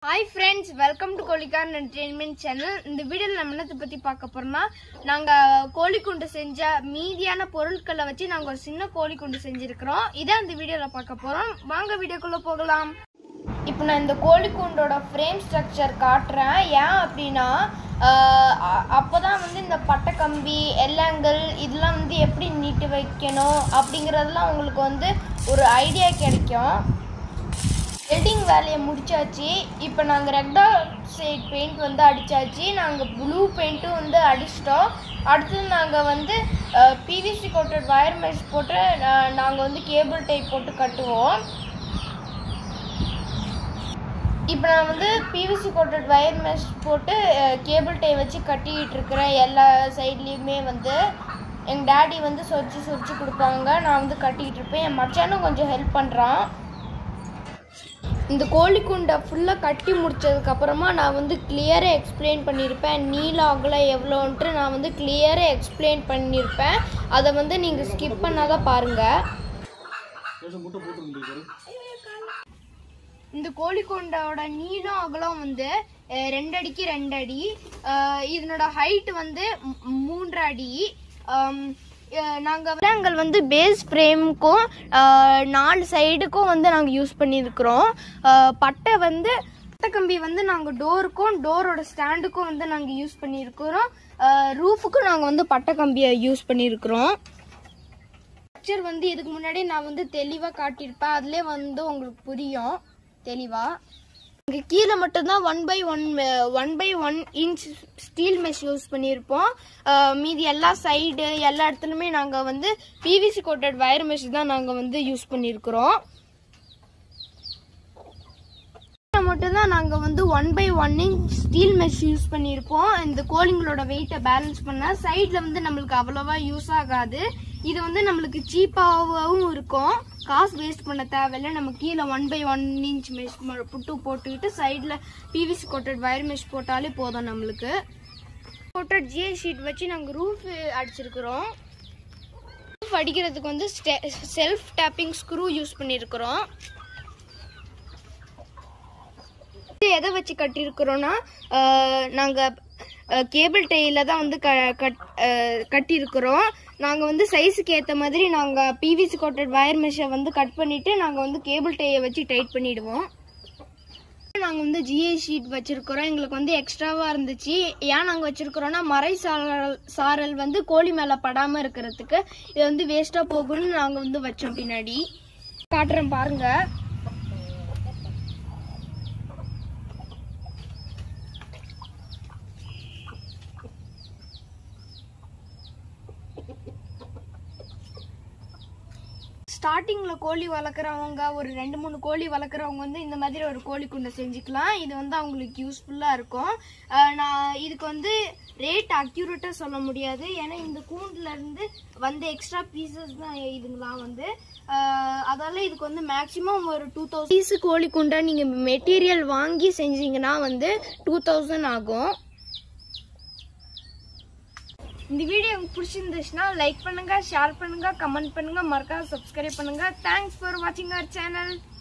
hi friends welcome to Kozhikkar entertainment channel இந்த வீடியோவில் நம்ம என்னத்தை பற்றி பார்க்க போறோம்னா நாங்கள் கோழிக்குண்டு செஞ்ச மீதியான பொருட்களை வச்சு நாங்கள் ஒரு சின்ன கோழிக்குண்டு செஞ்சுருக்கிறோம் இதான் இந்த வீடியோவில் பார்க்க போகிறோம் வாங்க வீடியோக்குள்ளே போகலாம் இப்போ நான் இந்த கோழிக்கூண்டோட ஃப்ரேம் ஸ்ட்ரக்சர் காட்டுறேன் ஏன் அப்படின்னா அப்போ தான் வந்து இந்த பட்டைக்கம்பி எல்லங்கள் இதெல்லாம் வந்து எப்படி நீட்டு வைக்கணும் அப்படிங்கிறதெல்லாம் உங்களுக்கு வந்து ஒரு ஐடியா கிடைக்கும் வெல்டிங் வேலையை முடிச்சாச்சு இப்போ நாங்கள் ரெட் சைட் பெயிண்ட் வந்து அடித்தாச்சு நாங்கள் ப்ளூ பெயிண்ட்டும் வந்து அடிச்சிட்டோம் அடுத்தது நாங்கள் வந்து பிவிசி கோட்டட் வயர் மெஷ் போட்டு நாங்கள் வந்து கேபிள் டைப் போட்டு கட்டுவோம் இப்போ நான் வந்து பிவிசி கோட்டட் வயர் மெஷ் போட்டு கேபிள் டை வச்சு கட்டிக்கிட்டு இருக்கிறேன் எல்லா சைட்லேயுமே வந்து எங்கள் டேடி வந்து சொரிச்சு சொரிச்சு கொடுப்பாங்க நான் வந்து கட்டிக்கிட்டு இருப்பேன் என் மச்சானும் கொஞ்சம் ஹெல்ப் பண்ணுறான் இந்த கோழிக்குண்டை ஃபுல்லாக கட்டி முடிச்சதுக்கப்புறமா நான் வந்து கிளியராக எக்ஸ்பிளைன் பண்ணியிருப்பேன் நீல அகலம் எவ்வளோன்ட்டு நான் வந்து கிளியராக எக்ஸ்பிளைன் பண்ணியிருப்பேன் அதை வந்து நீங்கள் ஸ்கிப் பண்ணாதான் பாருங்கள் இந்த கோழிக்கொண்டோட நீளம் அகலம் வந்து அஹ், ரெண்டு அடிக்கு ரெண்டு அடி அஹ், இதனோட ஹைட் வந்து மூ- மூன்று அடி ஆம், அஹ், நாங்க நாங்கள் வந்து பேஸ் ஃப்ரேமுக்கும் நாலு சைடுக்கும் வந்து நாங்கள் யூஸ் பண்ணியிருக்கிறோம் அஹ், பட்டை வந்து பட்டை கம்பி வந்து நாங்கள் டோருக்கும் டோரோட ஸ்டாண்டுக்கும் வந்து நாங்கள் யூஸ் பண்ணியிருக்கிறோம் ரூஃபுக்கும் நாங்கள் வந்து பட்டை கம்பியை யூஸ் பண்ணியிருக்கிறோம் ஸ்ட்ரக்சர் வந்து இதுக்கு முன்னாடி நான் வந்து தெளிவாக காட்டியிருப்பேன் அதுலேயே வந்து உங்களுக்கு புரியும் தெளிவாக இங்கே கீழே மட்டும்தான் one by one one by one inch steel mesh use பண்ணியிருப்போம் அஹ் மீதி எல்லா சைடு எல்லா இடத்துலையுமே நாங்கள் வந்து பிவிசி கோட்டட் வயர் மெஷ் தான் நாங்கள் வந்து யூஸ் பண்ணியிருக்கிறோம் மட்டும்தான் நாங்கள் வந்து one by one inch steel mesh use பண்ணியிருப்போம் இந்த கோழிங்களோட வெயிட்டை பேலன்ஸ் பண்ண சைடில் வந்து நம்மளுக்கு அவ்வளோவா யூஸ் ஆகாது இது வந்து நம்மளுக்கு சீப்பாகவும் இருக்கும் காசு வேஸ்ட் பண்ண தேவையில்லை நம்ம கீழே one by one inch mesh put போட்டுக்கிட்டு சைடில் பிவிசி கோட்டட் வயர் மெஷ் போட்டாலே போதும் நம்மளுக்கு கோட்டட் ஜிஐ ஷீட் வச்சு நாங்கள் ரூஃப் அடிச்சிருக்கிறோம் ரூஃப் அடிக்கிறதுக்கு வந்து செல்ஃப் டேப்பிங் ஸ்க்ரூ யூஸ் பண்ணியிருக்கிறோம் இது எதை வச்சு கட்டியிருக்கிறோன்னா நாங்கள் கேபிள் டையில் தான் வந்து க கட் அஹ், கட்டியிருக்கிறோம் நாங்கள் வந்து சைஸுக்கு ஏற்ற மாதிரி நாங்கள் பிவிசி கோட்டட் வயர் மெஷை வந்து கட் பண்ணிவிட்டு நாங்கள் வந்து கேபிள் டையை வச்சு டைட் பண்ணிடுவோம் நாங்கள் வந்து ஜிஐ ஷீட் வச்சுருக்கிறோம் எங்களுக்கு வந்து எக்ஸ்ட்ராவாக இருந்துச்சு ஏன் நாங்கள் வச்சுருக்கிறோன்னா மறை சாரல் சாரல் வந்து கோழி மேலே படாமல் இருக்கிறதுக்கு இது வந்து வேஸ்ட்டாக போகும்னு நாங்கள் வந்து வச்சோம் பின்னாடி காட்டுறேன் பாருங்கள் ஸ்டார்டிங்கில் கோழி வளர்க்குறவங்க ஒரு ரெண்டு மூணு கோழி வளர்க்குறவங்க வந்து இந்த மாதிரி ஒரு கோழி குண்டை செஞ்சுக்கலாம் இது வந்து அவங்களுக்கு யூஸ்ஃபுல்லாக இருக்கும் அஹ் நான் இதுக்கு வந்து ரேட் அக்யூரேட்டாக சொல்ல முடியாது ஏன்னா இந்த கூண்டுல இருந்து வந்த எக்ஸ்ட்ரா பீசஸ் தான் இதுங்களாம் வந்து அஹ் அதால இதுக்கு வந்து மேக்ஸிமம் ஒரு டூ தௌசண்ட் பீஸு கோழி குண்டை நீங்கள் மெட்டீரியல் வாங்கி செஞ்சீங்கன்னா வந்து டூ தௌசண்ட் ஆகும் இந்த வீடியோ உங்களுக்கு பிடிச்சிருந்துச்சுன்னா லைக் பண்ணுங்க ஷேர் பண்ணுங்க கமெண்ட் பண்ணுங்க மறக்காம சப்ஸ்கிரைப் பண்ணுங்க தேங்க்ஸ் ஃபார் வாட்சிங் அவர் சேனல்